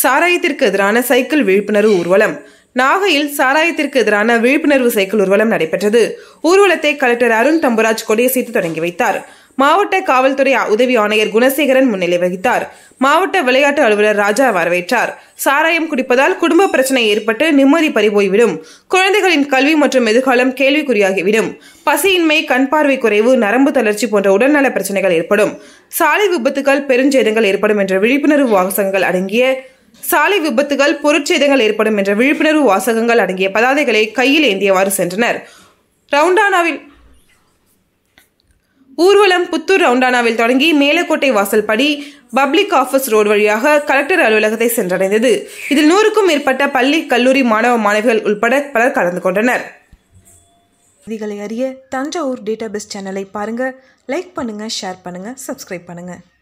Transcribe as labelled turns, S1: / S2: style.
S1: சாராயத்திற்கு எதிரான சைக்கிள் விழிப்புணர்வு ஊர்வலம் நாகையில் சாராயத்திற்கு எதிரான விழிப்புணர்வு சைக்கிள் ஊர்வலம் நடைபெற்றது ஊர்வலத்தை கலெக்டர் அருண் தம்புராஜ் கொடியசைத்து தொடங்கி வைத்தார் மாவட்ட காவல்துறை உதவி ஆணையர் குணசேகரன் முன்னிலை வகித்தார் மாவட்ட விளையாட்டு அலுவலர் ராஜா வரவேற்றார் சாராயம் குடிப்பதால் குடும்ப பிரச்சனை ஏற்பட்டு நிம்மதி பறிபோய்விடும் குழந்தைகளின் கல்வி மற்றும் எதிர்காலம் கேள்விக்குறியாகிவிடும் பசியின்மை கண் பார்வை குறைவு நரம்பு தளர்ச்சி போன்ற உடல்நல பிரச்சனைகள் ஏற்படும் சாலை விபத்துகள் பெருஞ்சேதங்கள் ஏற்படும் என்ற விழிப்புணர்வு வாசகங்கள் அடங்கிய சாலை விபத்துகள் பொருட்சேதங்கள் ஏற்படும் என்ற விழிப்புணர்வு வாசகங்கள் அடங்கிய பதாதைகளை கையில் ஏந்தியவாறு சென்றனர் ரவுண்டானாவில் ஊர்வலம் புத்தூர் ரவுண்டானாவில் தொடங்கி மேலக்கோட்டை வாசல் படி பப்ளிக் ஆபீஸ் ரோடு வழியாக கலெக்டர் அலுவலகத்தை சென்றடைந்தது இதில் நூறுக்கும் மேற்பட்ட பள்ளி கல்லூரி மாணவ மாணவிகள் உட்பட பலர் கலந்து கொண்டனர்
S2: செய்திகளை அறிய தஞ்சாவூர் டேட்டாபேஸ் சேனலை பாருங்க லைக் பண்ணுங்க ஷேர் பண்ணுங்க சப்ஸ்கிரைப் பண்ணுங்க